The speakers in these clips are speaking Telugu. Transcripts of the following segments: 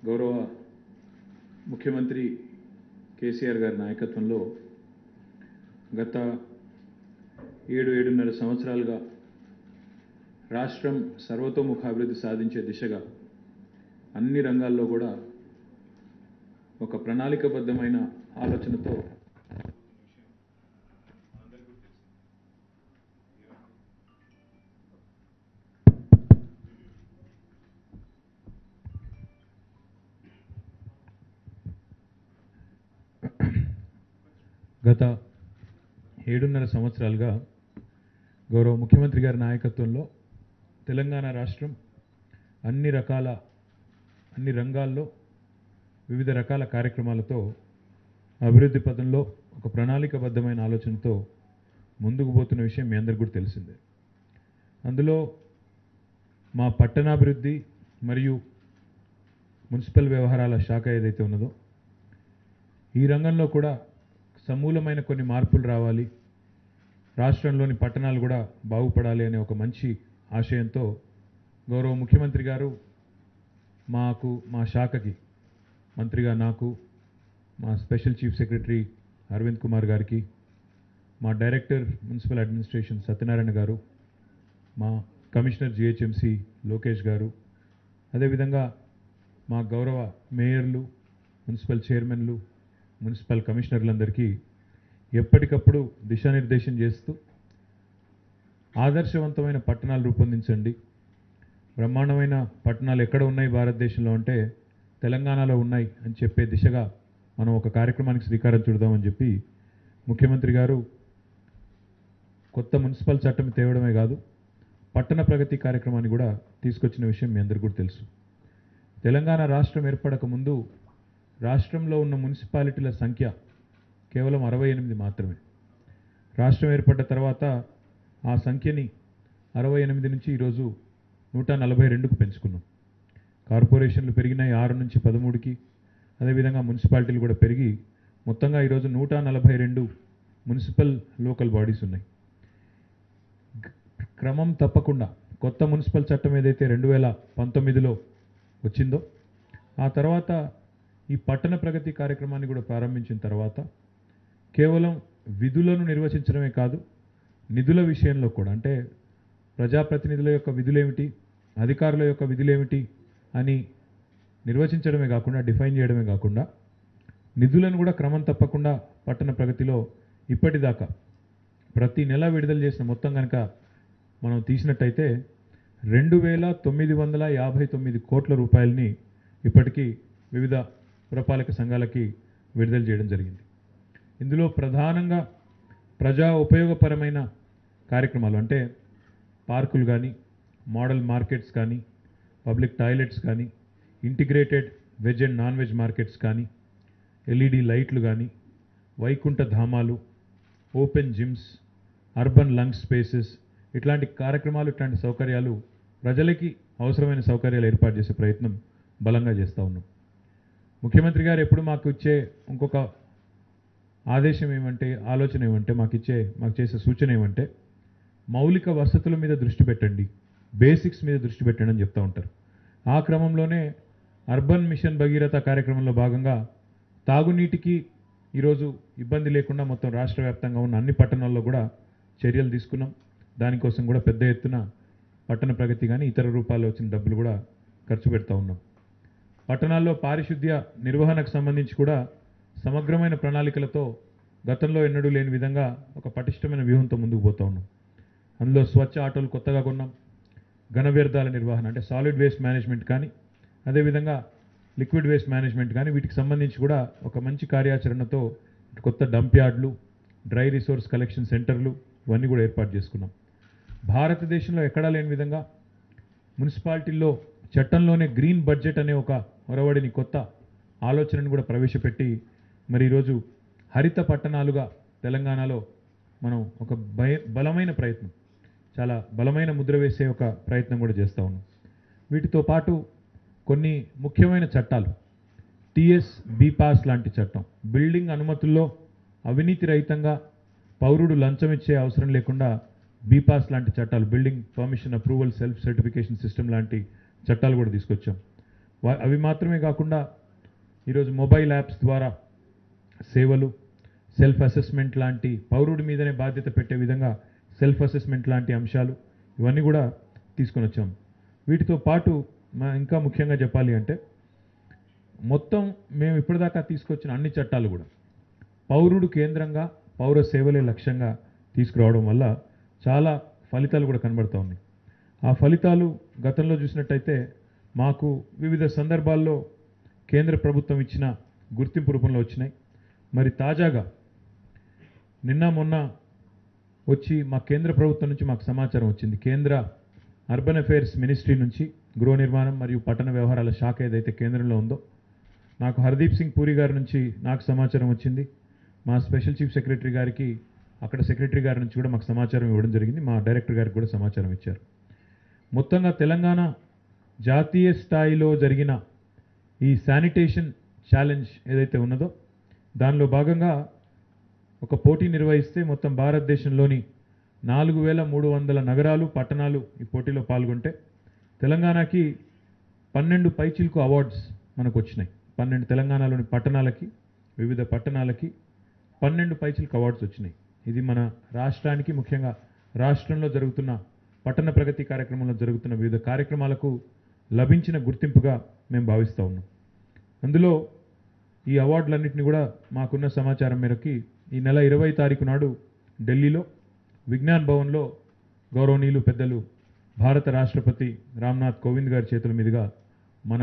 గౌరవ ముఖ్యమంత్రి కేసీఆర్ గారి నాయకత్వంలో గత ఏడు ఏడున్నర సంవత్సరాలుగా రాష్ట్రం సర్వతోముఖాభివృద్ధి సాధించే దిశగా అన్ని రంగాల్లో కూడా ఒక ప్రణాళికబద్ధమైన ఆలోచనతో గత ఏడున్నర సంవత్సరాలుగా గౌరవ ముఖ్యమంత్రి గారి నాయకత్వంలో తెలంగాణ రాష్ట్రం అన్ని రకాల అన్ని రంగాల్లో వివిధ రకాల కార్యక్రమాలతో అభివృద్ధి పదంలో ఒక ప్రణాళికబద్ధమైన ఆలోచనతో ముందుకు పోతున్న విషయం మీ అందరికీ కూడా తెలిసిందే అందులో మా పట్టణాభివృద్ధి మరియు మున్సిపల్ వ్యవహారాల శాఖ ఏదైతే ఉన్నదో ఈ రంగంలో కూడా సమూలమైన కొన్ని మార్పులు రావాలి రాష్ట్రంలోని పట్టణాలు కూడా బాగుపడాలి అనే ఒక మంచి ఆశయంతో గౌరవ ముఖ్యమంత్రి గారు మాకు మా శాఖకి మంత్రిగా నాకు మా special chief secretary Arvind Kumar గారికి మా డైరెక్టర్ మున్సిపల్ అడ్మినిస్ట్రేషన్ సత్యనారాయణ గారు మా కమిషనర్ జిహెచ్ఎంసి లోకేష్ గారు అదేవిధంగా మా గౌరవ మేయర్లు మున్సిపల్ చైర్మన్లు మున్సిపల్ కమిషనర్లందరికీ ఎప్పటికప్పుడు దిశానిర్దేశం చేస్తూ ఆదర్శవంతమైన పట్టణాలు రూపొందించండి బ్రహ్మాండమైన పట్టణాలు ఎక్కడ ఉన్నాయి భారతదేశంలో అంటే తెలంగాణలో ఉన్నాయి అని చెప్పే దిశగా మనం ఒక కార్యక్రమానికి శ్రీకారం చుడదామని చెప్పి ముఖ్యమంత్రి గారు కొత్త మున్సిపల్ చట్టం తేవడమే కాదు పట్టణ ప్రగతి కార్యక్రమాన్ని కూడా తీసుకొచ్చిన విషయం మీ అందరికీ కూడా తెలుసు తెలంగాణ రాష్ట్రం ఏర్పడక ముందు రాష్ట్రంలో ఉన్న మున్సిపాలిటీల సంఖ్య కేవలం అరవై ఎనిమిది మాత్రమే రాష్ట్రం ఏర్పడ్డ తర్వాత ఆ సంఖ్యని అరవై ఎనిమిది నుంచి ఈరోజు నూట నలభై రెండుకు పెంచుకున్నాం కార్పొరేషన్లు పెరిగినాయి ఆరు నుంచి పదమూడుకి అదేవిధంగా మున్సిపాలిటీలు కూడా పెరిగి మొత్తంగా ఈరోజు నూట నలభై రెండు మున్సిపల్ లోకల్ బాడీస్ ఉన్నాయి క్రమం తప్పకుండా కొత్త మున్సిపల్ చట్టం ఏదైతే రెండు వేల పంతొమ్మిదిలో వచ్చిందో ఆ తర్వాత ఈ పట్టణ ప్రగతి కార్యక్రమాన్ని కూడా ప్రారంభించిన తర్వాత కేవలం విధులను నిర్వచించడమే కాదు నిధుల విషయంలో కూడా అంటే ప్రజాప్రతినిధుల యొక్క విధులేమిటి అధికారుల యొక్క విధులేమిటి అని నిర్వచించడమే కాకుండా డిఫైన్ చేయడమే కాకుండా నిధులను కూడా క్రమం తప్పకుండా పట్టణ ప్రగతిలో ఇప్పటిదాకా ప్రతి నెల విడుదల చేసిన మొత్తం కనుక మనం తీసినట్టయితే రెండు వేల తొమ్మిది వందల యాభై తొమ్మిది కోట్ల రూపాయలని ఇప్పటికీ వివిధ పురపాలక సంఘాలకి విడుదల చేయడం జరిగింది ఇందులో ప్రధానంగా ప్రజా ఉపయోగపరమైన కార్యక్రమాలు అంటే పార్కులు కానీ మోడల్ మార్కెట్స్ కానీ పబ్లిక్ టాయిలెట్స్ కానీ integrated veg and non veg markets కానీ ఎల్ఈడి లైట్లు కానీ వైకుంఠ ధామాలు open gyms urban lung spaces ఇట్లాంటి కార్యక్రమాలు ఇట్లాంటి సౌకర్యాలు ప్రజలకి అవసరమైన సౌకర్యాలు ఏర్పాటు చేసే ప్రయత్నం బలంగా చేస్తూ ఉన్నాం ముఖ్యమంత్రి గారు ఎప్పుడు మాకు ఇచ్చే ఇంకొక ఆదేశం ఏమంటే ఆలోచన ఏమంటే మాకు ఇచ్చే మాకు చేసే సూచన ఏమంటే మౌలిక వసతుల మీద దృష్టి పెట్టండి బేసిక్స్ మీద దృష్టి పెట్టండి అని చెప్తూ ఉంటారు ఆ క్రమంలోనే అర్బన్ మిషన్ భగీరథ కార్యక్రమంలో భాగంగా తాగునీటికి ఈరోజు ఇబ్బంది లేకుండా మొత్తం రాష్ట్ర వ్యాప్తంగా ఉన్న అన్ని పట్టణాల్లో కూడా చర్యలు తీసుకున్నాం దానికోసం కూడా పెద్ద ఎత్తున పట్టణ ప్రగతి కానీ ఇతర రూపాల్లో వచ్చిన డబ్బులు కూడా ఖర్చు పెడతా ఉన్నాం పట్టణాల్లో పారిశుద్ధ్య నిర్వహణకు సంబంధించి కూడా సమగ్రమైన ప్రణాళికలతో గతంలో ఎన్నడూ లేని విధంగా ఒక పటిష్టమైన వ్యూహంతో ముందుకు పోతా ఉన్నాం అందులో స్వచ్ఛ ఆటోలు కొత్తగా కొన్నాం ఘన వ్యర్థాల నిర్వహణ అంటే సాలిడ్ వేస్ట్ మేనేజ్మెంట్ కానీ అదేవిధంగా లిక్విడ్ వేస్ట్ మేనేజ్మెంట్ కానీ వీటికి సంబంధించి కూడా ఒక మంచి కార్యాచరణతో కొత్త డంప్ యార్డ్లు డ్రై రిసోర్స్ కలెక్షన్ సెంటర్లు ఇవన్నీ కూడా ఏర్పాటు చేసుకున్నాం భారతదేశంలో ఎక్కడా లేని విధంగా మున్సిపాలిటీల్లో చట్టంలోనే గ్రీన్ బడ్జెట్ అనే ఒక ఒరవడిని కొత్త ఆలోచనను కూడా ప్రవేశపెట్టి మరి ఈరోజు హరిత పట్టణాలుగా తెలంగాణలో మనం ఒక భయ బలమైన ప్రయత్నం చాలా బలమైన ముద్ర వేసే ఒక ప్రయత్నం కూడా చేస్తూ ఉన్నాం వీటితో పాటు కొన్ని ముఖ్యమైన చట్టాలు టిఎస్ బీపాస్ లాంటి చట్టం బిల్డింగ్ అనుమతుల్లో అవినీతి రహితంగా పౌరుడు లంచం ఇచ్చే అవసరం లేకుండా బీపాస్ లాంటి చట్టాలు building permission approval self certification system లాంటి చట్టాలు కూడా తీసుకొచ్చాం వా- అవి మాత్రమే కాకుండా ఈరోజు మొబైల్ యాప్స్ ద్వారా సేవలు సెల్ఫ్ అసెస్మెంట్ లాంటి పౌరుడి మీదనే బాధ్యత పెట్టే విధంగా సెల్ఫ్ అసెస్మెంట్ లాంటి అంశాలు ఇవన్నీ కూడా తీసుకొని వచ్చాం వీటితో పాటు మా ఇంకా ముఖ్యంగా చెప్పాలి అంటే మొత్తం మేము ఇప్పటిదాకా తీసుకొచ్చిన అన్ని చట్టాలు కూడా పౌరుడు కేంద్రంగా పౌర సేవలే లక్ష్యంగా తీసుకురావడం వల్ల చాలా ఫలితాలు కూడా కనబడుతూ ఉన్నాయి ఆ ఫలితాలు గతంలో చూసినట్టయితే మాకు వివిధ సందర్భాల్లో కేంద్ర ప్రభుత్వం ఇచ్చిన గుర్తింపు రూపంలో వచ్చినాయి మరి తాజాగా నిన్న మొన్న వచ్చి మా కేంద్ర ప్రభుత్వం నుంచి మాకు సమాచారం వచ్చింది కేంద్ర అర్బన్ అఫైర్స్ మినిస్ట్రీ నుంచి గృహ నిర్మాణం మరియు పట్టణ వ్యవహారాల శాఖ ఏదైతే కేంద్రంలో ఉందో నాకు హర్దీప్ సింగ్ పూరి గారి నుంచి నాకు సమాచారం వచ్చింది మా స్పెషల్ చీఫ్ సెక్రటరీ గారికి అక్కడ సెక్రటరీ గారి నుంచి కూడా మాకు సమాచారం ఇవ్వడం జరిగింది మా డైరెక్టర్ గారికి కూడా సమాచారం ఇచ్చారు మొత్తంగా తెలంగాణ జాతీయ స్థాయిలో జరిగిన ఈ శానిటేషన్ ఛాలెంజ్ ఏదైతే ఉన్నదో దానిలో భాగంగా ఒక పోటీ నిర్వహిస్తే మొత్తం భారతదేశంలోని నాలుగు వేల మూడు వందల నగరాలు పట్టణాలు ఈ పోటీలో పాల్గొంటే తెలంగాణకి పన్నెండు పైచిల్కు అవార్డ్స్ మనకు వచ్చినాయి పన్నెండు తెలంగాణలోని పట్టణాలకి వివిధ పట్టణాలకి పన్నెండు పైచిల్కు అవార్డ్స్ వచ్చినాయి ఇది మన రాష్ట్రానికి ముఖ్యంగా రాష్ట్రంలో జరుగుతున్న పట్టణ ప్రగతి కార్యక్రమంలో జరుగుతున్న వివిధ కార్యక్రమాలకు లభించిన గుర్తింపుగా మేము భావిస్తూ ఉన్నాం అందులో ఈ అవార్డులన్నింటినీ కూడా మాకున్న సమాచారం మేరకి ఈ నెల ఇరవై తారీఖు నాడు ఢిల్లీలో విజ్ఞాన్ భవన్లో గౌరవనీయులు పెద్దలు భారత రాష్ట్రపతి రామ్నాథ్ కోవింద్ గారి చేతుల మీదుగా మన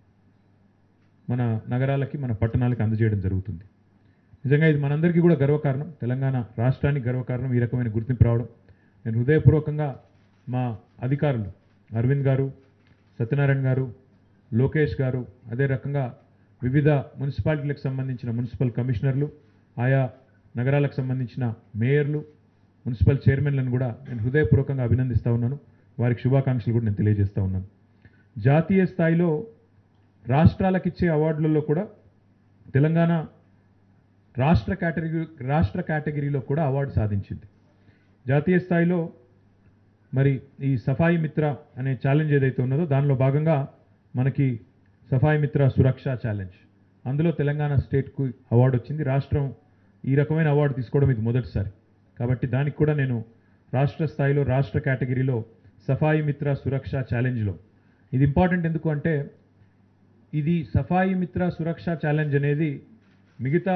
మన నగరాలకి మన పట్టణాలకి అందజేయడం జరుగుతుంది నిజంగా ఇది మనందరికీ కూడా గర్వకారణం తెలంగాణ రాష్ట్రానికి గర్వకారణం ఈ రకమైన గుర్తింపు రావడం నేను హృదయపూర్వకంగా మా అధికారులు అరవింద్ గారు సత్యనారాయణ గారు లోకేష్ గారు అదే రకంగా వివిధ మున్సిపాలిటీలకు సంబంధించిన మున్సిపల్ కమిషనర్లు ఆయా నగరాలకు సంబంధించిన మేయర్లు మున్సిపల్ చైర్మన్లను కూడా నేను హృదయపూర్వకంగా అభినందిస్తూ ఉన్నాను వారికి శుభాకాంక్షలు కూడా నేను తెలియజేస్తూ ఉన్నాను జాతీయ స్థాయిలో రాష్ట్రాలకు ఇచ్చే అవార్డులలో కూడా తెలంగాణ రాష్ట్ర కేటగిరీ రాష్ట్ర కేటగిరీలో కూడా అవార్డు సాధించింది జాతీయ స్థాయిలో మరి ఈ సఫాయి మిత్ర అనే ఛాలెంజ్ ఏదైతే ఉన్నదో దానిలో భాగంగా మనకి సఫాయి మిత్ర సురక్ష ఛాలెంజ్ అందులో తెలంగాణ స్టేట్కు అవార్డు వచ్చింది రాష్ట్రం ఈ రకమైన అవార్డు తీసుకోవడం ఇది మొదటిసారి కాబట్టి దానికి కూడా నేను రాష్ట్ర స్థాయిలో రాష్ట్ర కేటగిరీలో సఫాయి మిత్ర సురక్ష ఛాలెంజ్లో ఇది ఇంపార్టెంట్ ఎందుకు అంటే ఇది సఫాయి మిత్ర సురక్ష ఛాలెంజ్ అనేది మిగతా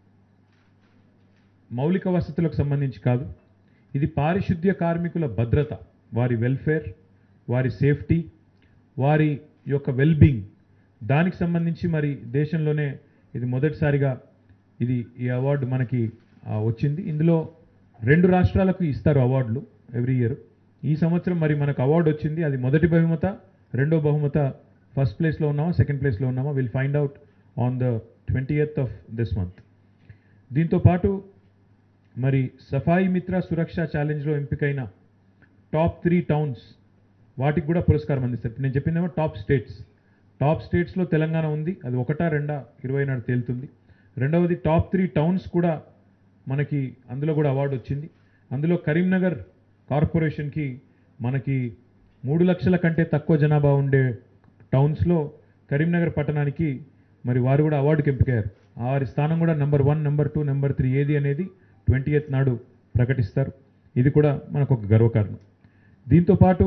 మౌలిక వసతులకు సంబంధించి కాదు ఇది పారిశుద్ధ్య కార్మికుల భద్రత వారి వెల్ఫేర్ వారి సేఫ్టీ వారి యొక్క వెల్బీయింగ్ దానికి సంబంధించి మరి దేశంలోనే ఇది మొదటిసారిగా ఇది ఈ అవార్డు మనకి ఆ, వచ్చింది ఇందులో రెండు రాష్ట్రాలకు ఇస్తారు అవార్డులు ఎవ్రీ ఇయర్ ఈ సంవత్సరం మరి మనకు అవార్డు వచ్చింది అది మొదటి బహుమత రెండో బహుమత ఫస్ట్ ప్లేస్లో ఉన్నామా సెకండ్ ప్లేస్లో ఉన్నామా will find out on the twenty eighth of this month దీంతో పాటు మరి సఫాయి మిత్ర సురక్ష ఛాలెంజ్లో ఎంపికైన టాప్ త్రీ టౌన్స్ వాటికి కూడా పురస్కారం అందిస్తారు ఇప్పుడు నేను చెప్పిందేమో టాప్ స్టేట్స్ టాప్ స్టేట్స్లో తెలంగాణ ఉంది అది ఒకటా రెండా ఇరవై నాడు తేలుతుంది రెండవది టాప్ త్రీ టౌన్స్ కూడా మనకి అందులో కూడా అవార్డు వచ్చింది అందులో కరీంనగర్ కార్పొరేషన్కి మనకి మూడు లక్షల కంటే తక్కువ జనాభా ఉండే టౌన్స్లో కరీంనగర్ పట్టణానికి మరి వారు కూడా అవార్డుకి ఎంపికయ్యారు వారి స్థానం కూడా number one number two number three ఏది అనేది ట్వంటీ ఎయిత్ నాడు ప్రకటిస్తారు ఇది కూడా మనకు ఒక గర్వకారణం దీంతో పాటు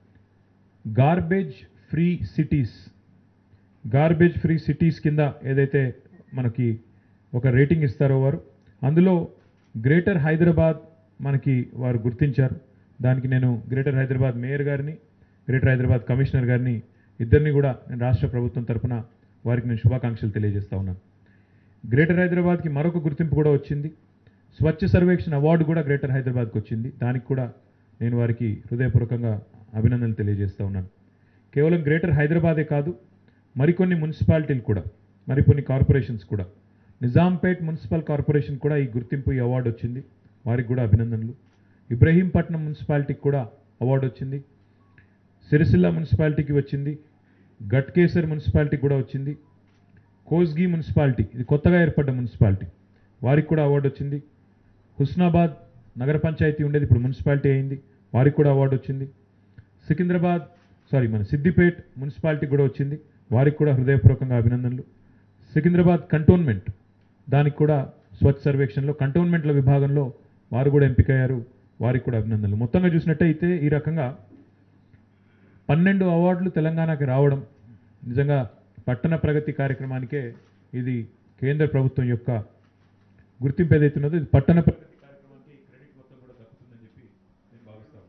garbage free cities garbage free cities కింద ఏదైతే మనకి ఒక రేటింగ్ ఇస్తారో వారు అందులో గ్రేటర్ హైదరాబాద్ మనకి వారు గుర్తించారు దానికి నేను గ్రేటర్ హైదరాబాద్ మేయర్ గారిని గ్రేటర్ హైదరాబాద్ కమిషనర్ గారిని ఇద్దరిని కూడా నేను రాష్ట్ర ప్రభుత్వం తరపున వారికి నేను శుభాకాంక్షలు తెలియజేస్తా ఉన్నాను గ్రేటర్ హైదరాబాద్కి మరొక గుర్తింపు కూడా వచ్చింది స్వచ్ఛ సర్వేక్షణ అవార్డు కూడా గ్రేటర్ హైదరాబాద్కి వచ్చింది దానికి కూడా నేను వారికి హృదయపూర్వకంగా అభినందనలు తెలియజేస్తా ఉన్నాను కేవలం గ్రేటర్ హైదరాబాదే కాదు మరికొన్ని మున్సిపాలిటీలు కూడా మరికొన్ని కార్పొరేషన్స్ కూడా నిజాంపేట్ మున్సిపల్ కార్పొరేషన్ కూడా ఈ గుర్తింపు ఈ అవార్డు వచ్చింది వారికి కూడా అభినందనలు ఇబ్రహీంపట్నం మున్సిపాలిటీకి కూడా అవార్డు వచ్చింది సిరిసిల్ల మున్సిపాలిటీకి వచ్చింది గట్కేసర్ మున్సిపాలిటీకి కూడా వచ్చింది కోస్గి మున్సిపాలిటీ ఇది కొత్తగా ఏర్పడ్డ మున్సిపాలిటీ వారికి కూడా అవార్డు వచ్చింది హుస్నాబాద్ నగర పంచాయతీ ఉండేది ఇప్పుడు మున్సిపాలిటీ అయింది వారికి కూడా అవార్డు వచ్చింది సికింద్రాబాద్ సారీ మన సిద్దిపేట్ మున్సిపాలిటీ కూడా వచ్చింది వారికి కూడా హృదయపూర్వకంగా అభినందనలు సికింద్రాబాద్ కంటోన్మెంట్ దానికి కూడా స్వచ్ఛ సర్వేక్షణలో కంటోన్మెంట్ల విభాగంలో వారు కూడా ఎంపికయ్యారు వారికి కూడా అభినందనలు మొత్తంగా చూసినట్టయితే ఈ రకంగా పన్నెండు అవార్డులు తెలంగాణకి రావడం నిజంగా పట్టణ ప్రగతి కార్యక్రమానికే ఇది కేంద్ర ప్రభుత్వం యొక్క గుర్తింపు ఏదైతే ఉన్నదో ఇది పట్టణ ప్రగతి కార్యక్రమానికి క్రెడిట్ మొత్తం కూడా దక్కుతుందని చెప్పి నేను భావిస్తాను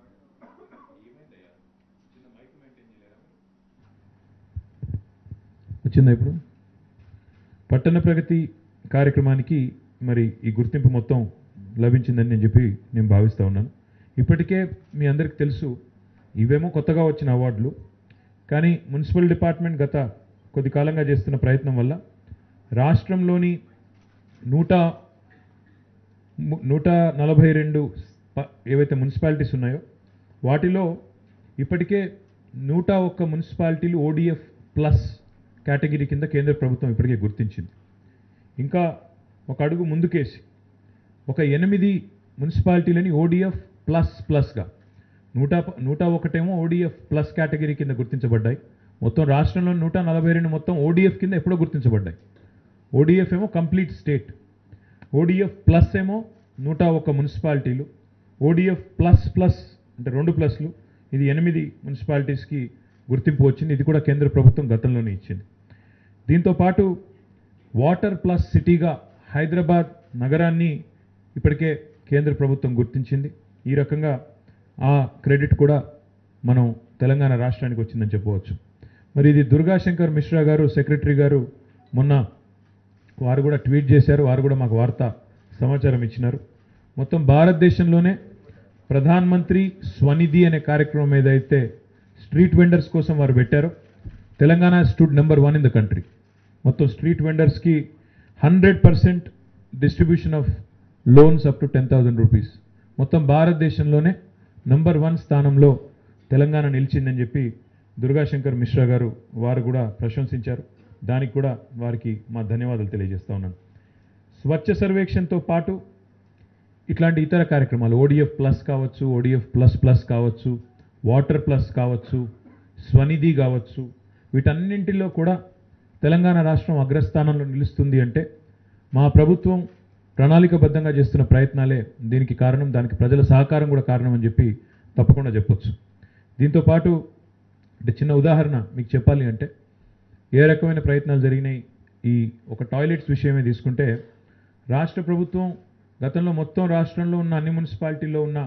వచ్చిందా ఇప్పుడు పట్టణ ప్రగతి కార్యక్రమానికి మరి ఈ గుర్తింపు మొత్తం లభించిందని నేను చెప్పి నేను భావిస్తూ ఉన్నాను ఇప్పటికే మీ అందరికీ తెలుసు ఇవేమో కొత్తగా వచ్చిన అవార్డులు కానీ మున్సిపల్ డిపార్ట్మెంట్ గత కొద్ది కాలంగా చేస్తున్న ప్రయత్నం వల్ల రాష్ట్రంలోని నూట ము- నూట నలభై రెండు ప- ఏవైతే మున్సిపాలిటీస్ ఉన్నాయో వాటిలో ఇప్పటికే నూట ఒక్క మున్సిపాలిటీలు ఓడిఎఫ్ ప్లస్ కేటగిరీ కింద కేంద్ర ప్రభుత్వం ఇప్పటికే గుర్తించింది ఇంకా ఒక అడుగు ముందుకేసి ఒక ఎనిమిది మున్సిపాలిటీలని ఓడిఎఫ్ ప్లస్ ప్లస్గా నూట ప- నూట ఒకటేమో ఓడిఎఫ్ ప్లస్ కేటగిరీ కింద గుర్తించబడ్డాయి మొత్తం రాష్ట్రంలో నూట నలభై రెండు మొత్తం ఓడిఎఫ్ కింద ఎప్పుడో గుర్తించబడ్డాయి ఓడిఎఫ్ ఏమో కంప్లీట్ స్టేట్ ఓడిఎఫ్ ప్లస్ ఏమో నూట ఒక్క మున్సిపాలిటీలు ఓడిఎఫ్ ప్లస్ ప్లస్ అంటే రెండు ప్లస్లు ఇది ఎనిమిది మున్సిపాలిటీస్కి గుర్తింపు వచ్చింది ఇది కూడా కేంద్ర ప్రభుత్వం గతంలోనే ఇచ్చింది దీంతో పాటు వాటర్ ప్లస్ సిటీగా హైదరాబాద్ నగరాన్ని ఇప్పటికే కేంద్ర ప్రభుత్వం గుర్తించింది ఈ రకంగా ఆ క్రెడిట్ కూడా మనం తెలంగాణ రాష్ట్రానికి వచ్చిందని చెప్పవచ్చు మరి ఇది దుర్గాశంకర్ మిశ్రా గారు సెక్రటరీ గారు మొన్న వారు కూడా ట్వీట్ చేశారు వారు కూడా మాకు వార్త సమాచారం ఇచ్చినారు మొత్తం భారతదేశంలోనే ప్రధాన్ మంత్రి స్వనిధి అనే కార్యక్రమం ఏదైతే స్ట్రీట్ వెండర్స్ కోసం వారు పెట్టారో Telangana stood number one in the country మొత్తం స్ట్రీట్ వెండర్స్కి hundred percent distribution of loans up to ten thousand rupees మొత్తం భారతదేశంలోనే నంబర్ వన్ స్థానంలో తెలంగాణ నిలిచిందని చెప్పి దుర్గాశంకర్ మిశ్రా గారు వారు కూడా ప్రశంసించారు దానికి కూడా వారికి మా ధన్యవాదాలు తెలియజేస్తా ఉన్నాను స్వచ్ఛ సర్వేక్షణతో పాటు ఇట్లాంటి ఇతర కార్యక్రమాలు ఓడిఎఫ్ ప్లస్ కావచ్చు ఓడిఎఫ్ ప్లస్ ప్లస్ కావచ్చు వాటర్ ప్లస్ కావచ్చు స్వనిధి కావచ్చు వీటన్నింటిలో కూడా తెలంగాణ రాష్ట్రం అగ్రస్థానంలో నిలుస్తుంది అంటే మా ప్రభుత్వం ప్రణాళికబద్ధంగా చేస్తున్న ప్రయత్నాలే దీనికి కారణం దానికి ప్రజల సహకారం కూడా కారణం అని చెప్పి తప్పకుండా చెప్పొచ్చు దీంతో పాటు అంటే చిన్న ఉదాహరణ మీకు చెప్పాలి అంటే ఏ రకమైన ప్రయత్నాలు జరిగినాయి ఈ ఒక టాయిలెట్స్ విషయమే తీసుకుంటే రాష్ట్ర ప్రభుత్వం గతంలో మొత్తం రాష్ట్రంలో ఉన్న అన్ని మున్సిపాలిటీల్లో ఉన్న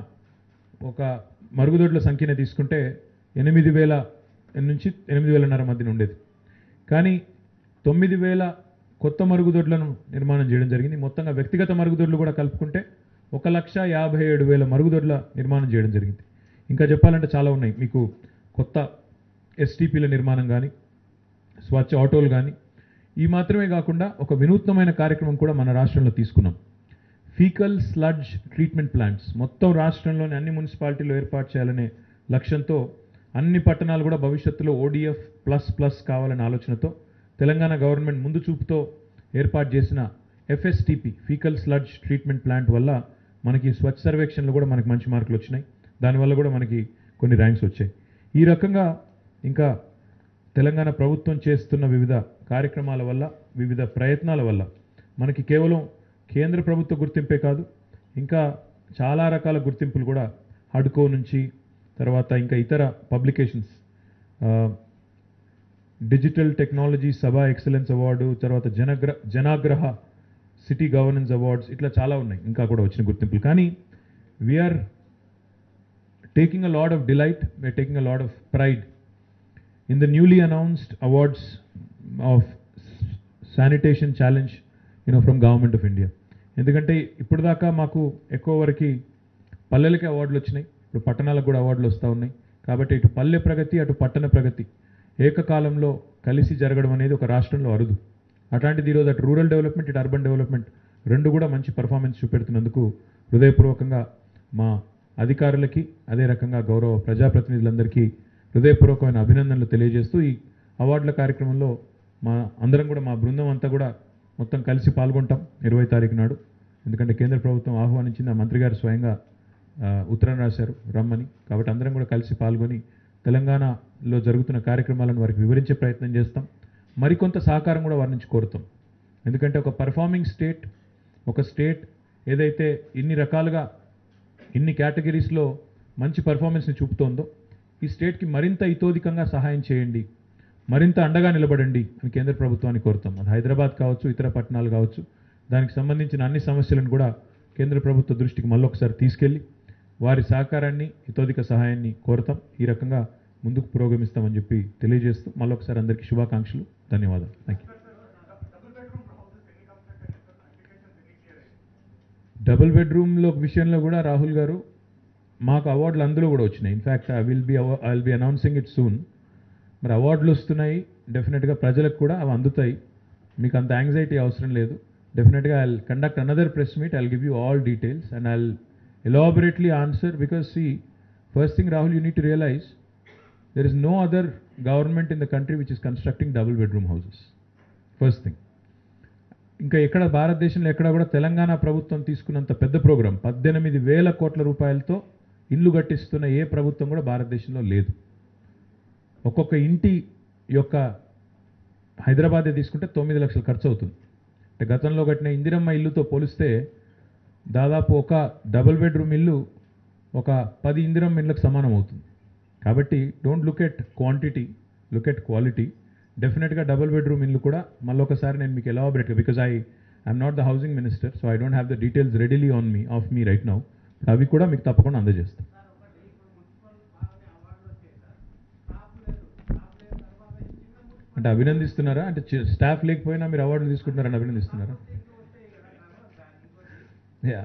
ఒక మరుగుదొడ్ల సంఖ్యనే తీసుకుంటే ఎనిమిది వేల నుంచి ఎనిమిది వేలన్నర మధ్యన ఉండేది కానీ తొమ్మిది వేల కొత్త మరుగుదొడ్లను నిర్మాణం చేయడం జరిగింది మొత్తంగా వ్యక్తిగత మరుగుదొడ్లు కూడా కలుపుకుంటే ఒక లక్ష యాభై ఏడు వేల మరుగుదొడ్ల నిర్మాణం చేయడం జరిగింది ఇంకా చెప్పాలంటే చాలా ఉన్నాయి మీకు కొత్త ఎస్టీపీల నిర్మాణం కానీ స్వచ్ఛ ఆటోలు కానీ ఈ మాత్రమే కాకుండా ఒక వినూత్నమైన కార్యక్రమం కూడా మన రాష్ట్రంలో తీసుకున్నాం ఫీకల్ స్లడ్జ్ ట్రీట్మెంట్ ప్లాంట్స్ మొత్తం రాష్ట్రంలోని అన్ని మున్సిపాలిటీలు ఏర్పాటు చేయాలనే లక్ష్యంతో అన్ని పట్టణాలు కూడా భవిష్యత్తులో ఓడిఎఫ్ ప్లస్ ప్లస్ కావాలనే ఆలోచనతో తెలంగాణ గవర్నమెంట్ ముందు చూపుతో ఏర్పాటు చేసిన FSTP faecal sludge treatment plant వల్ల మనకి స్వచ్ఛ సర్వేక్షణలో కూడా మనకి మంచి మార్కులు వచ్చినాయి దానివల్ల కూడా మనకి కొన్ని ర్యాంక్స్ వచ్చాయి ఈ రకంగా ఇంకా తెలంగాణ ప్రభుత్వం చేస్తున్న వివిధ కార్యక్రమాల వల్ల వివిధ ప్రయత్నాల వల్ల మనకి కేవలం కేంద్ర ప్రభుత్వ గుర్తింపే కాదు ఇంకా చాలా రకాల గుర్తింపులు కూడా హడ్కో నుంచి తర్వాత ఇంకా ఇతర publications digital technology Sabha excellence award తర్వాత జనగ్ర జనాగ్రహ సిటీ గవర్నెన్స్ అవార్డ్స్ ఇట్లా చాలా ఉన్నాయి ఇంకా కూడా వచ్చిన గుర్తింపులు కానీ we're taking a load of delight we're taking a load of pride in the newly announced awards of sanitation challenge you know from government of india ఎందుకంటే ఇప్పుడు దాకా మాకు ఎక్కువ వరకు పల్లెలకి అవార్డులు వచ్చినాయి ఇప్పుడు పట్టణాలకు కూడా అవార్డులు వస్తూ ఉన్నాయి కాబట్టి ఇటు పల్లె ప్రగతి అటు పట్టణ ప్రగతి ఏకకాలంలో కలిసి జరగడం అనేది ఒక రాష్ట్రంలో అరుదు అట్లాంటిది ఈరోజు అటు రూరల్ డెవలప్మెంట్ ఇటు అర్బన్ డెవలప్మెంట్ రెండు కూడా మంచి పర్ఫార్మెన్స్ చూపెడుతున్నందుకు హృదయపూర్వకంగా మా అధికారులకి అదే రకంగా గౌరవ ప్రజాప్రతినిధులందరికీ హృదయపూర్వకమైన అభినందనలు తెలియజేస్తూ ఈ అవార్డుల కార్యక్రమంలో మా అందరం కూడా మా బృందం అంతా కూడా మొత్తం కలిసి పాల్గొంటాం ఇరవై తారీఖు నాడు ఎందుకంటే కేంద్ర ప్రభుత్వం ఆహ్వానించింది ఆ మంత్రి గారు స్వయంగా ఆ, ఉత్తరం రాశారు రమ్మని కాబట్టి అందరం కూడా కలిసి పాల్గొని తెలంగాణలో జరుగుతున్న కార్యక్రమాలను వారికి వివరించే ప్రయత్నం చేస్తాం మరికొంత సహకారం కూడా వారి నుంచి కోరుతాం ఎందుకంటే ఒక పర్ఫార్మింగ్ స్టేట్ ఒక స్టేట్ ఏదైతే ఇన్ని రకాలుగా ఇన్ని కేటగిరీస్లో మంచి పర్ఫార్మెన్స్ని చూపుతోందో ఈ స్టేట్కి మరింత ఇతోధికంగా సహాయం చేయండి మరింత అండగా నిలబడండి అని కేంద్ర ప్రభుత్వాన్ని కోరుతాం అది హైదరాబాద్ కావచ్చు ఇతర పట్టణాలు కావచ్చు దానికి సంబంధించిన అన్ని సమస్యలను కూడా కేంద్ర ప్రభుత్వ దృష్టికి మళ్ళొకసారి తీసుకెళ్ళి వారి సహకారాన్ని ఇతోధిక సహాయాన్ని కోరతాం ఈ రకంగా ముందుకు పురోగమిస్తామని చెప్పి తెలియజేస్తూ మళ్ళొకసారి అందరికీ శుభాకాంక్షలు ధన్యవాదాలు థ్యాంక్ యూ డబుల్ బెడ్రూమ్లో విషయంలో కూడా రాహుల్ గారు మాకు అవార్డులు అందులో కూడా వచ్చినాయి in fact I will be I will be announcing it soon మరి అవార్డులు వస్తున్నాయి డెఫినెట్గా ప్రజలకు కూడా అవి అందుతాయి మీకు అంత యాంగ్జైటీ అవసరం లేదు డెఫినెట్గా I conduct another press meet I'll give you all details and I elaborately answer because see first thing Rahul you need to realise there is no other government in the country which is constructing double bedroom houses first thing ఇంకా ఎక్కడ భారతదేశంలో ఎక్కడ కూడా తెలంగాణ ప్రభుత్వం తీసుకున్నంత పెద్ద ప్రోగ్రాం పద్దెనిమిది వేల కోట్ల రూపాయలతో ఇల్లు కట్టిస్తున్న ఏ ప్రభుత్వం కూడా భారతదేశంలో లేదు ఒక్కొక్క ఇంటి యొక్క హైదరాబాదే తీసుకుంటే తొమ్మిది లక్షలు ఖర్చు అవుతుంది అంటే గతంలో కట్టిన ఇందిరమ్మ ఇల్లుతో పోలిస్తే దాదాపు ఒక డబుల్ బెడ్రూమ్ ఇల్లు ఒక పది ఇందిరమ్మ ఇళ్ళకి సమానం అవుతుంది కాబట్టి don't look at quantity look at quality డెఫినెట్గా డబుల్ బెడ్రూమ్ ఇల్లు కూడా మళ్ళొకసారి నేను మీకు ఎలాబరేట్గా because I I'm not the housing minister so I don't have the details readily on me of me right now అవి కూడా మీకు తప్పకుండా అందజేస్తాం అంటే అభినందిస్తున్నారా అంటే చి- స్టాఫ్ లేకపోయినా మీరు అవార్డులు తీసుకుంటున్నారని అభినందిస్తున్నారా యా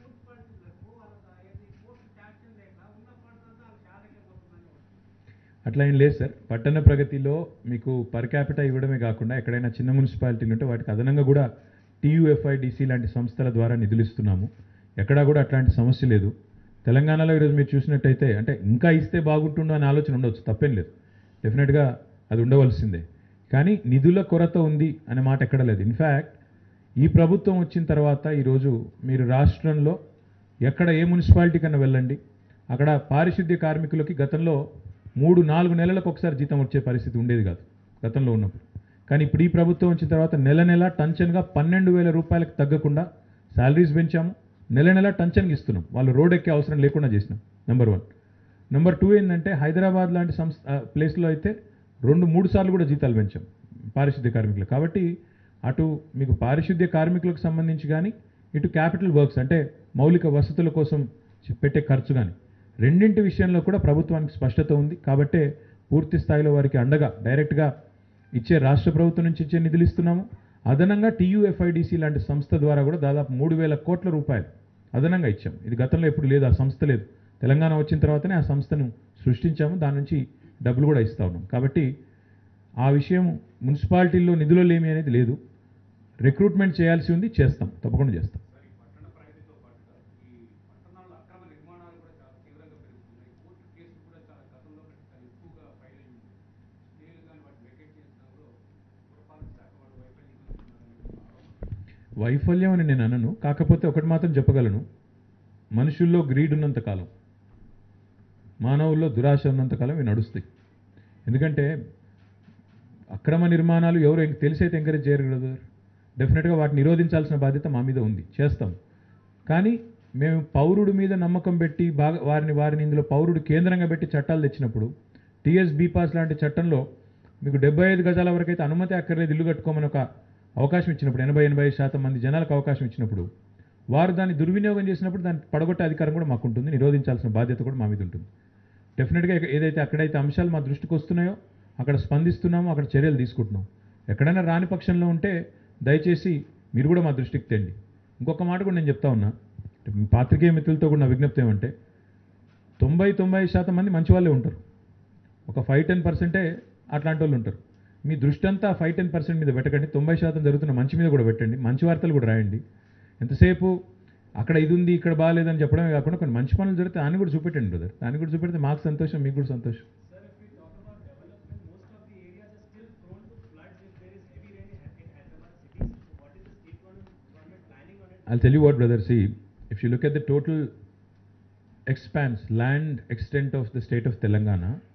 అట్లా ఏం లేదు సార్ పట్టణ ప్రగతిలో మీకు పర్ క్యాపిటల్ ఇవ్వడమే కాకుండా ఎక్కడైనా చిన్న మున్సిపాలిటీలు ఉంటే వాటికి అదనంగా కూడా టీయూఎఫ్ఐడిసి లాంటి సంస్థల ద్వారా నిధులు ఇస్తున్నాము ఎక్కడా కూడా అట్లాంటి సమస్య లేదు తెలంగాణలో ఈరోజు మీరు చూసినట్టయితే అంటే ఇంకా ఇస్తే బాగుంటుండు అనే ఆలోచన ఉండొచ్చు తప్పేం లేదు డెఫినెట్గా అది ఉండవలసిందే కానీ నిధుల కొరత ఉంది అనే మాట ఎక్కడ లేదు ఇన్ఫ్యాక్ట్ ఈ ప్రభుత్వం వచ్చిన తర్వాత ఈరోజు మీరు రాష్ట్రంలో ఎక్కడ ఏ మున్సిపాలిటీ కన్నా వెళ్ళండి అక్కడ పారిశుద్ధ్య కార్మికులకి గతంలో మూడు నాలుగు నెలలకు ఒకసారి జీతం వచ్చే పరిస్థితి ఉండేది కాదు గతంలో ఉన్నప్పుడు కానీ ఇప్పుడు ఈ ప్రభుత్వం వచ్చిన తర్వాత నెల నెల టంచన్గా పన్నెండు వేల రూపాయలకు తగ్గకుండా శాలరీస్ పెంచాము నెల నెల టంచన్కి ఇస్తున్నాం వాళ్ళు రోడ్ ఎక్కే అవసరం లేకుండా చేసినాం నెంబర్ వన్ నెంబర్ టూ ఏంటంటే హైదరాబాద్ లాంటి సంస్థ ఆ, ప్లేస్లో అయితే రెండు మూడు సార్లు కూడా జీతాలు పెంచాం పారిశుద్ధ్య కార్మికులు కాబట్టి అటు మీకు పారిశుద్ధ్య కార్మికులకు సంబంధించి కానీ ఇటు క్యాపిటల్ వర్క్స్ అంటే మౌలిక వసతుల కోసం చి- పెట్టే ఖర్చు కానీ రెండింటి విషయంలో కూడా ప్రభుత్వానికి స్పష్టత ఉంది కాబట్టే పూర్తి స్థాయిలో వారికి అండగా డైరెక్ట్గా ఇచ్చే రాష్ట్ర ప్రభుత్వం నుంచి ఇచ్చే నిధులు ఇస్తున్నాము అదనంగా టీయూఎఫ్ఐడిసి లాంటి సంస్థ ద్వారా కూడా దాదాపు మూడు వేల కోట్ల రూపాయలు అదనంగా ఇచ్చాం ఇది గతంలో ఎప్పుడు లేదు ఆ సంస్థ లేదు తెలంగాణ వచ్చిన తర్వాతనే ఆ సంస్థను సృష్టించాము దాని నుంచి డబ్బులు కూడా ఇస్తా ఉన్నాం కాబట్టి ఆ విషయం మున్సిపాలిటీల్లో నిధులు లేమి అనేది లేదు రిక్రూట్మెంట్ చేయాల్సి ఉంది చేస్తాం తప్పకుండా చేస్తాం సార్ ఈ పట్టణ ప్రగతితో పాటుగా ఈ పట్టణాల్లో అక్రమ నిర్మాణాలు కూడా చాలా తీవ్రంగా పెరుగుతున్నాయి కోర్టు కేసులు కూడా చాలా గతంలో కంటే చాలా ఎక్కువగా ఫైల్ అయింది స్టేలు కానీ వాటిని వెకేట్ చేసినప్పుడు పురపాలక శాఖ వాళ్ళు వైఫల్యం చెందుతున్నారని ఆరోపణ వైఫల్యం అని నేను అనను కాకపోతే ఒకటి మాత్రం చెప్పగలను మనుషుల్లో గ్రీడ్ ఉన్నంత కాలం మానవుల్లో దురాశ ఉన్నంత కాలం ఇవి నడుస్తాయి ఎందుకంటే అక్రమ నిర్మాణాలు ఎవరు ఎం- తెలిసైతే ఎంకరేజ్ చేయరు కదా డెఫినెట్గా వాటిని నిరోధించాల్సిన బాధ్యత మా మీద ఉంది చేస్తాం కానీ మేము పౌరుడి మీద నమ్మకం పెట్టి బాగా వారిని వారిని ఇందులో పౌరుడు కేంద్రంగా పెట్టి చట్టాలు తెచ్చినప్పుడు టీఎస్ బీపాస్ లాంటి చట్టంలో మీకు డెబ్బై ఐదు గజాల వరకు అయితే అనుమతి అక్కర్లేదు ఇల్లు కట్టుకోమని ఒక అవకాశం ఇచ్చినప్పుడు ఎనభై ఎనభై ఐదు శాతం మంది జనాలకు అవకాశం ఇచ్చినప్పుడు వారు దాన్ని దుర్వినియోగం చేసినప్పుడు దాన్ని పడగొట్టే అధికారం కూడా మాకు ఉంటుంది నిరోధించాల్సిన బాధ్యత కూడా మా మీద ఉంటుంది డెఫినెట్గా ఎక్క- ఏదైతే అక్కడైతే అంశాలు మా దృష్టికి వస్తున్నాయో అక్కడ స్పందిస్తున్నామో అక్కడ చర్యలు తీసుకుంటున్నాం ఎక్కడైనా రాని పక్షంలో ఉంటే దయచేసి మీరు కూడా మా దృష్టికి తెండి ఇంకొక మాట కూడా నేను చెప్తా ఉన్నా అంటే మీ పాత్రికేయ మిత్రులతో కూడా నా విజ్ఞప్తి ఏమంటే తొంభై తొంభై శాతం మంది మంచి వాళ్ళే ఉంటారు ఒక ఫైవ్ టెన్ పర్సెంటే అట్లాంటి వాళ్ళు ఉంటారు మీ దృష్టి అంతా ఫైవ్ టెన్ పర్సెంట్ మీద పెట్టకండి తొంభై శాతం జరుగుతున్న మంచి మీద కూడా పెట్టండి మంచి వార్తలు కూడా రాయండి ఎంతసేపు అక్కడ ఇది ఉంది ఇక్కడ బాగాలేదని చెప్పడమే కాకుండా కొన్ని మంచి పనులు జరిగితే దాన్ని కూడా చూపెట్టండి బ్రదర్ దాన్ని కూడా చూపెడితే మాకు సంతోషం మీకు కూడా సంతోషం Sir, if we talk about development, most of the areas are still prone to floods if there is heavy rain in in Hyderabad city. So what is the state government, government planning on it? I'll tell you what, brother. See, if you look at the total expanse, land extent of the state of Telangana,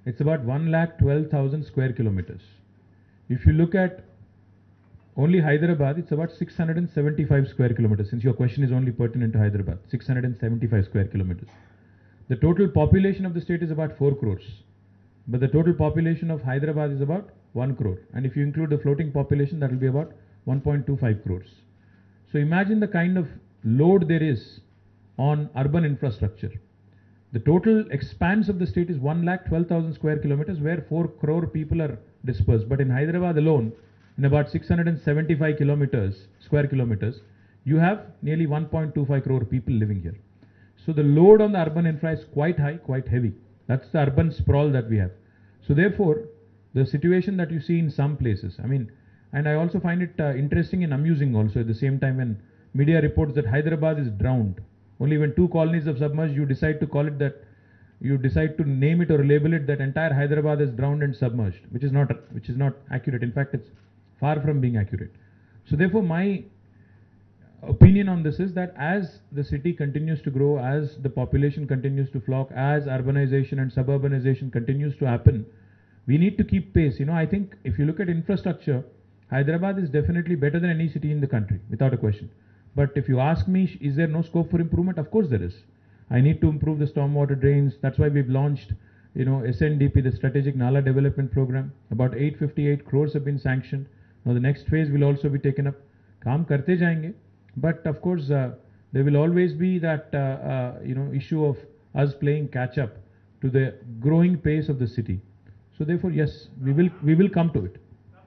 it's about 1 lakh 12,000 square kilometers. If you look at only Hyderabad, it's about 675 square kilometers, since your question is only pertinent to Hyderabad, 675 square kilometers. The total population of the state is about 4 crores, but the total population of Hyderabad is about 1 crore. And if you include the floating population, that will be about 1.25 crores. So imagine the kind of load there is on urban infrastructure. The total expanse of the state is 1 lakh 12,000 square kilometers, where 4 crore people are dispersed. But in Hyderabad alone, in about 675 kilometers, square kilometers, you have nearly 1.25 crore people living here. So the load on the urban infra is quite high, quite heavy. That's the urban sprawl that we have. So therefore, the situation that you see in some places, I mean, and I also find it uh, interesting and amusing also at the same time when media reports that Hyderabad is drowned. Only when two colonies have submerged, you decide to call it that, you decide to name it or label it that entire Hyderabad is drowned and submerged, which is not, which is not accurate. In fact, it's far from being accurate. So therefore, my opinion on this is that as the city continues to grow, as the population continues to flock, as urbanization and suburbanization continues to happen, we need to keep pace. You know, I think if you look at infrastructure, Hyderabad is definitely better than any city in the country, without a question. But if you ask me, sh- is there no scope for improvement? Of course there is. I need to improve the stormwater drains. That's why we've launched, you know, SNDP, the Strategic Nala Development Program. About 858 crores have been sanctioned. Now the next phase will also be taken up. काम करते जाएंगे. But of course, uh, there will always be that, uh, uh, you know, issue of us playing catch up to the growing pace of the city. So therefore, yes, we will, we will come to it.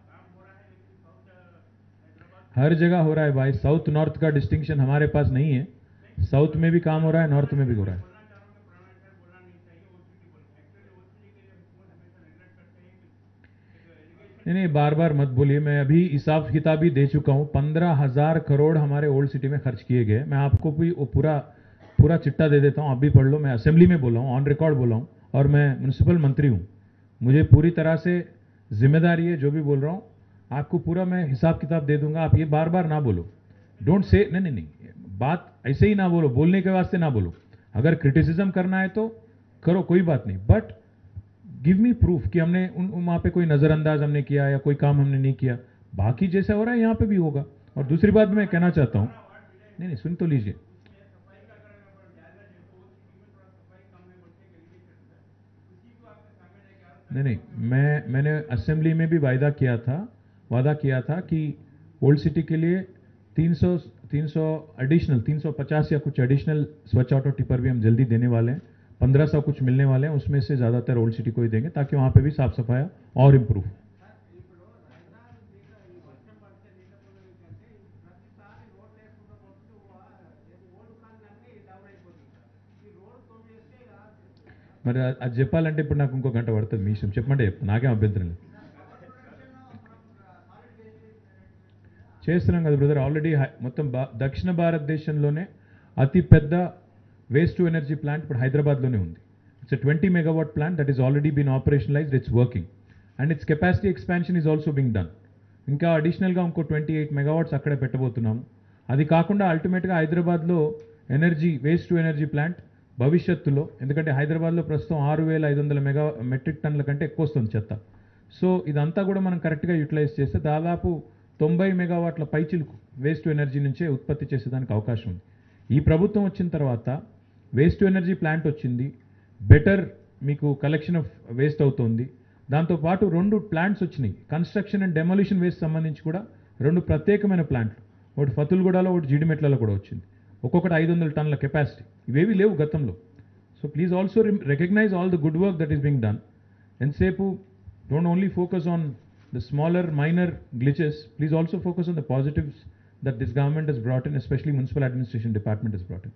हर जगह हो रहा है भाई साउथ नॉर्थ का डिस्टिंक्शन हमारे पास नहीं है साउथ में भी काम हो रहा है नॉर्थ में भी हो रहा है नहीं नहीं बार बार मत बोलिए मैं अभी हिसाब किताब ही दे चुका हूँ पंद्रह हजार करोड़ हमारे ओल्ड सिटी में खर्च किए गए मैं आपको भी वो पूरा पूरा चिट्टा दे देता हूँ आप भी पढ़ लो मैं असेंबली में बोला हूँ ऑन रिकॉर्ड बोला हूँ और मैं म्यूनसिपल मंत्री हूँ मुझे पूरी तरह से जिम्मेदारी है जो भी बोल रहा हूँ आपको पूरा मैं हिसाब किताब दे दूंगा आप ये बार बार ना बोलो डोंट से नहीं नहीं नहीं बात ऐसे ही ना बोलो बोलने के वास्ते ना बोलो अगर क्रिटिसिज्म करना है तो करो कोई बात नहीं बट गिव मी प्रूफ कि हमने उन उन- वहाँ पे कोई नज़रअंदाज हमने किया या कोई काम हमने नहीं किया बाकी जैसा हो रहा है यहाँ पे भी होगा और दूसरी बात मैं कहना चाहता हूँ नहीं नहीं सुन तो लीजिए नहीं नहीं मैं मैंने असेंबली में भी वायदा किया था वादा किया था कि ओल्ड सिटी के लिए 300 300 एडिशनल 350 या कुछ एडिशनल स्वच्छ ऑटो टिपर भी हम जल्दी देने वाले हैं 1500 कुछ मिलने वाले हैं उसमें से ज़्यादातर ओल्ड सिटी को ही देंगे ताकि वहाँ पे भी साफ सफाया और इम्प्रूव మరి అది- అది చెప్పాలంటే ఇప్పుడు నాకు ఇంకో గంట పడుతుంది మీ ఇష్టం చెప్పమంటే చెప్తాను నాకేం అభ్యంతరం లేదు చేస్తున్నాం కదా బ్రదర్ ఆల్రెడీ మొత్తం భా- దక్షిణ భారతదేశంలోనే అతి పెద్ద వేస్ట్ టు ఎనర్జీ ప్లాంట్ ఇప్పుడు హైదరాబాద్లోనే ఉంది it's twenty megawatt plant that is already been operationalised it's working and its capacity expansion is also being done ఇంకా అడిషనల్గా ఇంకో ట్వంటీ ఎయిట్ మెగావాట్స్ అక్కడే పెట్టబోతున్నాము అది కాకుండా అల్టిమేట్గా హైదరాబాద్లో energy waste to energy plant భవిష్యత్తులో ఎందుకంటే హైదరాబాద్లో ప్రస్తుతం ఆరు వేల ఐదు వందల మెగా మెట్రిక్ టన్నుల కంటే ఎక్కువ వస్తుంది చెత్త సో ఇదంతా కూడా మనం కరెక్ట్గా యూటిలైజ్ చేస్తే దాదాపు తొంభై మెగావాట్ల పైచిలుకు వేస్ట్ టు ఎనర్జీ నుంచే ఉత్పత్తి చేసేదానికి అవకాశం ఉంది ఈ ప్రభుత్వం వచ్చిన తర్వాత వేస్ట్ టు ఎనర్జీ ప్లాంట్ వచ్చింది బెటర్ మీకు కలెక్షన్ ఆఫ్ వేస్ట్ అవుతుంది దాంతోపాటు రెండు ప్లాంట్స్ వచ్చినాయి కన్స్ట్రక్షన్ అండ్ డెమోలిషన్ వేస్ట్ సంబంధించి కూడా రెండు ప్రత్యేకమైన ప్లాంట్లు ఒకటి ఫతుల్గూడలో ఒకటి జీడిమెట్లలో కూడా వచ్చింది ఒక్కొక్కటి ఐదు వందల టన్నుల కెపాసిటీ ఇవేవి లేవు గతంలో so please also recognise all the good work that is being done ఎంతసేపు don't only focus on the smaller minor glitches please also focus on the positives that this government has brought in especially municipal administration department has brought in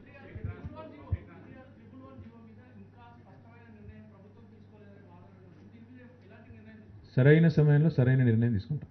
సరైన సమయంలో సరైన నిర్ణయం తీసుకుంటాం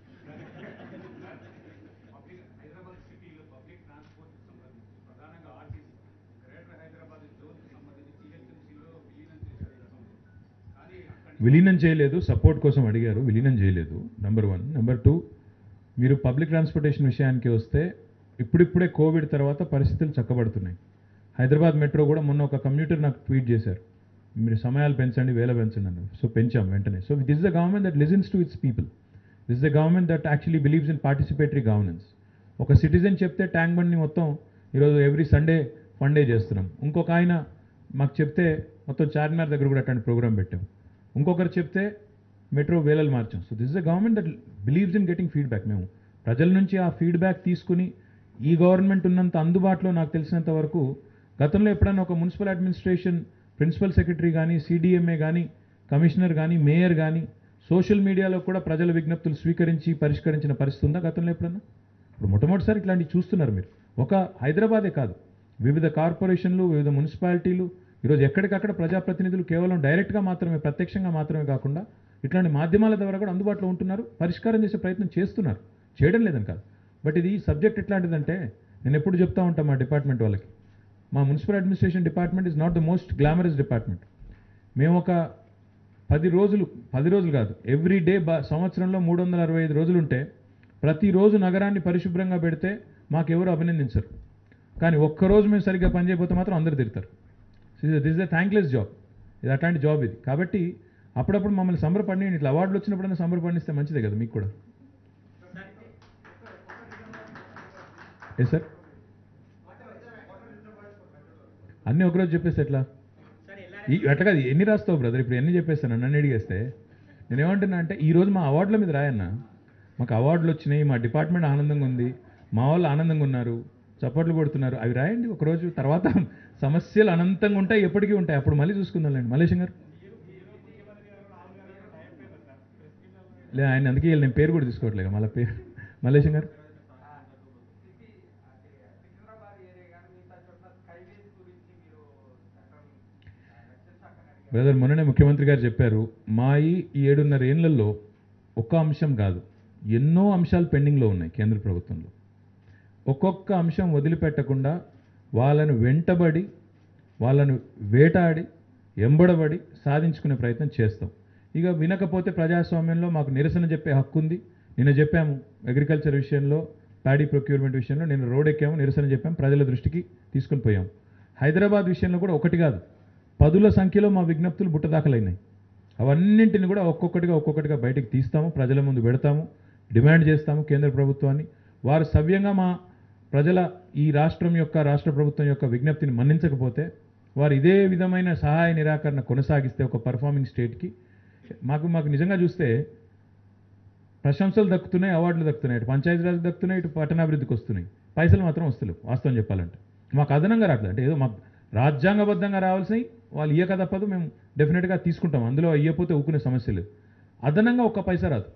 పబ్లిక్ హైదరాబాద్ సిటీలో పబ్లిక్ ట్రాన్స్పోర్ట్ సంబంధించి ప్రధానంగా ఆర్టీసీ గ్రేటర్ హైదరాబాద్ జోన్కి సంబంధించి టీహెచ్ఎంసీలో విలీనం చేశారు గతంలో కానీ అక్కడి విలీనం చేయలేదు సపోర్ట్ కోసం అడిగారు విలీనం చేయలేదు నెంబర్ వన్ నెంబర్ టూ మీరు పబ్లిక్ ట్రాన్స్పోర్టేషన్ విషయానికి వస్తే ఇప్పుడిప్పుడే కోవిడ్ తర్వాత పరిస్థితులు చక్కబడుతున్నాయి హైదరాబాద్ మెట్రో కూడా మొన్న ఒక కమ్యూటర్ నాకు ట్వీట్ చేశారు మీరు సమయాలు పెంచండి వేల పెంచండి అన్నారు సో పెంచాం వెంటనే so this the government that listens to its people this the government that actually believes in participatory governance ఒక సిటిజన్ చెప్తే ట్యాంక్ బండ్ని మొత్తం ఈరోజు ఎవ్రీ సండే ఫండే చేస్తున్నాం ఇంకొక ఆయన మాకు చెప్తే మొత్తం చార్మినార్ దగ్గర కూడా అట్లాంటి ప్రోగ్రామ్ పెట్టాం ఇంకొకరు చెప్తే మెట్రో వేలలు మార్చాం so this the government that believes in getting feedback మేము ప్రజల నుంచి ఆ ఫీడ్బ్యాక్ తీసుకుని ఈ గవర్నమెంట్ ఉన్నంత అందుబాటులో నాకు తెలిసినంత వరకు గతంలో ఎప్పుడైనా ఒక మున్సిపల్ అడ్మినిస్ట్రేషన్ ప్రిన్సిపల్ సెక్రటరీ కానీ సిడిఎంఏ కానీ కమిషనర్ కానీ మేయర్ కానీ సోషల్ మీడియాలో కూడా ప్రజల విజ్ఞప్తులు స్వీకరించి పరిష్కరించిన పరిస్థితి ఉందా గతంలో ఎప్పుడన్నా ఇప్పుడు మొట్టమొదటిసారి ఇట్లాంటివి చూస్తున్నారు మీరు ఒక హైదరాబాదే కాదు వివిధ కార్పొరేషన్లు వివిధ మున్సిపాలిటీలు ఈరోజు ఎక్కడికక్కడ ప్రజాప్రతినిధులు కేవలం డైరెక్ట్గా మాత్రమే ప్రత్యక్షంగా మాత్రమే కాకుండా ఇట్లాంటి మాధ్యమాల ద్వారా కూడా అందుబాటులో ఉంటున్నారు పరిష్కారం చేసే ప్రయత్నం చేస్తున్నారు చేయడం లేదని కాదు బట్ ఇది సబ్జెక్ట్ ఎట్లాంటిదంటే నేను ఎప్పుడు చెప్తా ఉంటాను మా డిపార్ట్మెంట్ వాళ్ళకి మా municipal administration department is not the most glamorous department మేము ఒక పది రోజులు పది రోజులు కాదు ఎవ్రీ డే బా సంవత్సరంలో మూడు వందల అరవై ఐదు రోజులు ఉంటే ప్రతిరోజు నగరాన్ని పరిశుభ్రంగా పెడితే మాకెవరు అభినందించరు కానీ ఒక్కరోజు మేము సరిగ్గా పనిచేయకపోతే మాత్రం అందరు తిడతారు దిస్ ద థ్యాంక్లెస్ జాబ్ ఇది అట్లాంటి జాబ్ ఇది కాబట్టి అప్పుడప్పుడు మమ్మల్ని సంబరపడి ఇట్లా అవార్డులు వచ్చినప్పుడైనా సంబరపడిస్తే మంచిదే కదా మీకు కూడా ఏ సార్ అన్నీ ఒకరోజు చెప్పేస్తే ఎట్లా ఈ అట్లా కాదు ఎన్ని రాస్తావు బ్రదర్ ఇప్పుడు ఎన్ని చెప్పేస్తాను నన్ను అడిగేస్తే నేను ఏమంటున్నా అంటే ఈ రోజు మా అవార్డుల మీద రాయన్న మాకు అవార్డులు వచ్చినాయి మా డిపార్ట్మెంట్ ఆనందంగా ఉంది మా వాళ్ళు ఆనందంగా ఉన్నారు చప్పట్లు కొడుతున్నారు అవి రాయండి ఒకరోజు తర్వాత సమస్యలు అనంతంగా ఉంటాయి ఎప్పటికీ ఉంటాయి అప్పుడు మళ్ళీ చూసుకుందాంలేండి మలేషం గారు లే ఆయన అందుకే వీళ్ళు నేను పేరు కూడా తీసుకోవట్లేదు మళ్ళీ పేరు మలేషం గారు సికింద్రాబాద్ ఏరియా కానీ మిగతా చోట్ల స్కైవేస్ గురించి మీరు చట్టం రక్షణ శాఖ అడిగారు బ్రదర్ మొన్ననే ముఖ్యమంత్రి గారు చెప్పారు మా ఈ ఏడున్నర ఏళ్లలో ఒక్క అంశం కాదు ఎన్నో అంశాలు పెండింగ్లో ఉన్నాయి కేంద్ర ప్రభుత్వంలో ఒక్కొక్క అంశం వదిలిపెట్టకుండా వాళ్ళను వెంటబడి వాళ్ళను వేటాడి ఎంబడబడి సాధించుకునే ప్రయత్నం చేస్తాం ఇక వినకపోతే ప్రజాస్వామ్యంలో మాకు నిరసన చెప్పే హక్కు ఉంది నిన్న చెప్పాము అగ్రికల్చర్ విషయంలో ప్యాడీ ప్రొక్యూర్మెంట్ విషయంలో నేను రోడ్ ఎక్కాము నిరసన చెప్పాము ప్రజల దృష్టికి తీసుకొని పోయాము హైదరాబాద్ విషయంలో కూడా ఒకటి కాదు పదుల సంఖ్యలో మా విజ్ఞప్తులు బుట్టదాఖలైనాయి అవన్నింటిని కూడా ఒక్కొక్కటిగా ఒక్కొక్కటిగా బయటకు తీస్తాము ప్రజల ముందు పెడతాము డిమాండ్ చేస్తాము కేంద్ర ప్రభుత్వాన్ని వారు సవ్యంగా మా ప్రజల ఈ రాష్ట్రం యొక్క రాష్ట్ర ప్రభుత్వం యొక్క విజ్ఞప్తిని మన్నించకపోతే వారు ఇదే విధమైన సహాయ నిరాకరణ కొనసాగిస్తే ఒక పర్ఫార్మింగ్ స్టేట్కి మాకు మాకు నిజంగా చూస్తే ప్రశంసలు దక్కుతున్నాయి అవార్డులు దక్కుతున్నాయి ఇటు పంచాయతీరాజ్ దక్కుతున్నాయి ఇటు పట్టణాభివృద్ధికి వస్తున్నాయి పైసలు మాత్రం వస్తలేవు వాస్తవం చెప్పాలంటే మాకు అదనంగా రావట్లేదు అంటే ఏదో మాకు రాజ్యాంగబద్ధంగా రావాల్సినవి వాళ్ళు ఇయ్యక తప్పదు మేము డెఫినెట్గా తీసుకుంటాం అందులో ఇయ్యకపోతే ఊకునే సమస్య లేదు అదనంగా ఒక్క పైసా రాదు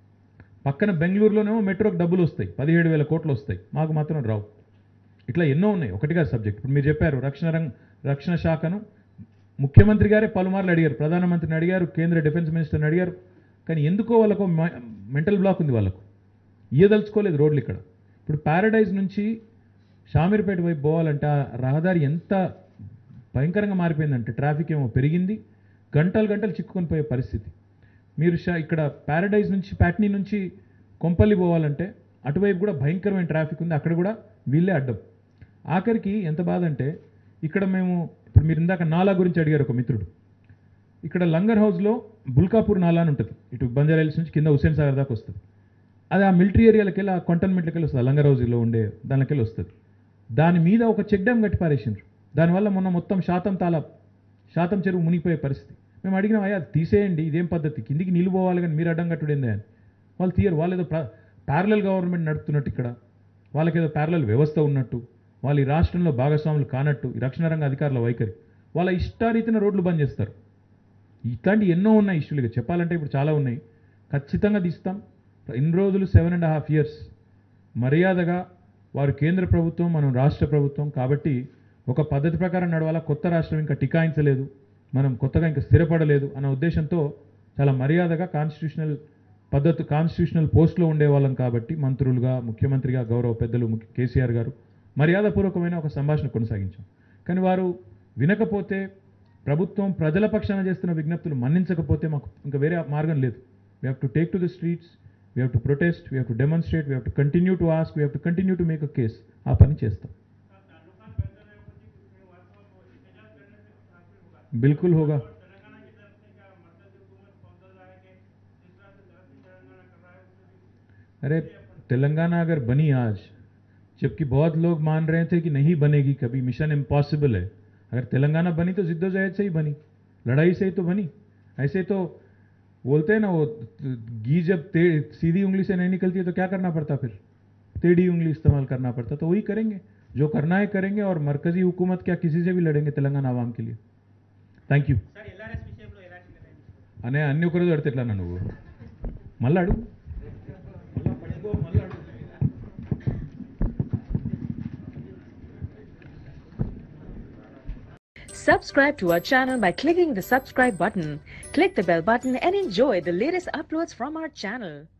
పక్కన బెంగళూరులోనేమో మెట్రోకి డబ్బులు వస్తాయి పదిహేడు వేల కోట్లు వస్తాయి మాకు మాత్రం రావు ఇట్లా ఎన్నో ఉన్నాయి ఒకటిగా సబ్జెక్ట్ ఇప్పుడు మీరు చెప్పారు రక్షణ రంగ రక్షణ శాఖను ముఖ్యమంత్రి గారే పలుమార్లు అడిగారు ప్రధానమంత్రిని అడిగారు కేంద్ర డిఫెన్స్ మినిస్టర్ని అడిగారు కానీ ఎందుకో వాళ్ళకు మెంటల్ బ్లాక్ ఉంది వాళ్ళకు ఇయ్యదలుచుకోలేదు రోడ్లు ఇక్కడ ఇప్పుడు ప్యారడైజ్ నుంచి షామీర్పేట వైపు పోవాలంటే ఆ రహదారి ఎంత భయంకరంగా మారిపోయిందంటే ట్రాఫిక్ ఏమో పెరిగింది గంటలు గంటలు చిక్కుకొని పోయే పరిస్థితి మీరు షా ఇక్కడ ప్యారడైజ్ నుంచి ప్యాట్నీ నుంచి కొంపల్లి పోవాలంటే అటువైపు కూడా భయంకరమైన ట్రాఫిక్ ఉంది అక్కడ కూడా వీళ్ళే అడ్డం ఆఖరికి ఎంత బాధ అంటే ఇక్కడ మేము ఇప్పుడు మీరు ఇందాక నాలా గురించి అడిగారు ఒక మిత్రుడు ఇక్కడ లంగర్ హౌస్లో బుల్కాపూర్ నాలా అని ఉంటుంది ఇటు బంజారా హిల్స్ నుంచి కింద హుసేన్ సాగర్ దాకా వస్తుంది అది ఆ మిలిటరీ ఏరియాలకి వెళ్ళి ఆ కంటోన్మెంట్లకి వెళ్ళి వస్తుంది ఆ లంగర్ హౌస్లో ఉండే దానిలోకి వెళ్ళి వస్తుంది దాని మీద ఒక చెక్ డ్యామ్ కట్టి పారేసిండ్రు దానివల్ల మొన్న మొత్తం శాతం తాలా శాతం చెరువు మునిగిపోయే పరిస్థితి మేము అడిగినాం అయ్యా అది తీసేయండి ఇదేం పద్ధతి కిందికి నిలు పోవాలి కానీ మీరు అడ్డం కట్టుడేందే అని వాళ్ళు తీయరు వాళ్ళు ఏదో ప్యారలల్ గవర్నమెంట్ నడుపుతున్నట్టు ఇక్కడ వాళ్ళకి ఏదో ప్యారలల్ వ్యవస్థ ఉన్నట్టు వాళ్ళు ఈ రాష్ట్రంలో భాగస్వాములు కానట్టు ఈ రక్షణ రంగ అధికారుల వైఖరి వాళ్ళ ఇష్టారీతిన రోడ్లు బంద్ చేస్తారు ఇట్లాంటి ఎన్నో ఉన్నాయి ఇష్యూలు ఇక చెప్పాలంటే ఇప్పుడు చాలా ఉన్నాయి ఖచ్చితంగా తీస్తాం ఇన్ని రోజులు సెవెన్ అండ్ హాఫ్ ఇయర్స్ మర్యాదగా వారు కేంద్ర ప్రభుత్వం మనం రాష్ట్ర ప్రభుత్వం కాబట్టి ఒక పద్ధతి ప్రకారం నడవాలా కొత్త రాష్ట్రం ఇంకా టికాయించలేదు మనం కొత్తగా ఇంకా స్థిరపడలేదు అన్న ఉద్దేశంతో చాలా మర్యాదగా కాన్స్టిట్యూషనల్ పద్ధతి కాన్స్టిట్యూషనల్ పోస్ట్లో ఉండేవాళ్ళం కాబట్టి మంత్రులుగా ముఖ్యమంత్రిగా గౌరవ పెద్దలు ముఖ్య కేసీఆర్ గారు మర్యాదపూర్వకమైన ఒక సంభాషణ కొనసాగించాం కానీ వారు వినకపోతే ప్రభుత్వం ప్రజల పక్షాన చేస్తున్న విజ్ఞప్తులు మన్నించకపోతే మాకు ఇంకా వేరే మార్గం లేదు we have to take to the streets we have to protest we have to demonstrate we have to continue to ask we have to continue to make a case ఆ పని చేస్తాం बिल्कुल होगा अरे तेलंगाना अगर बनी आज जबकि बहुत लोग मान रहे थे कि नहीं बनेगी कभी मिशन इम्पॉसिबल है अगर तेलंगाना बनी तो जिद्दोजहद से ही बनी लड़ाई से ही तो बनी ऐसे तो बोलते हैं ना वो घी जब ते सीधी उंगली से नहीं निकलती है तो क्या करना पड़ता फिर टेढ़ी उंगली इस्तेमाल करना पड़ता तो वही करेंगे जो करना है करेंगे और मरकजी हुकूमत क्या किसी से भी लड़ेंगे तेलंगाना आवाम के लिए థ్యాంక్ యూ సార్ ఎల్ఆర్ఎస్ విషయంలో ఎలాంటి నిర్ణయం తీసుకున్నారు? అనే అన్ని ఒకరోజు అడితే ఎట్లా నువ్వు మళ్ళీ అడుగు Subscribe to our channel by clicking the subscribe button. Click the bell button and enjoy the latest uploads from our channel.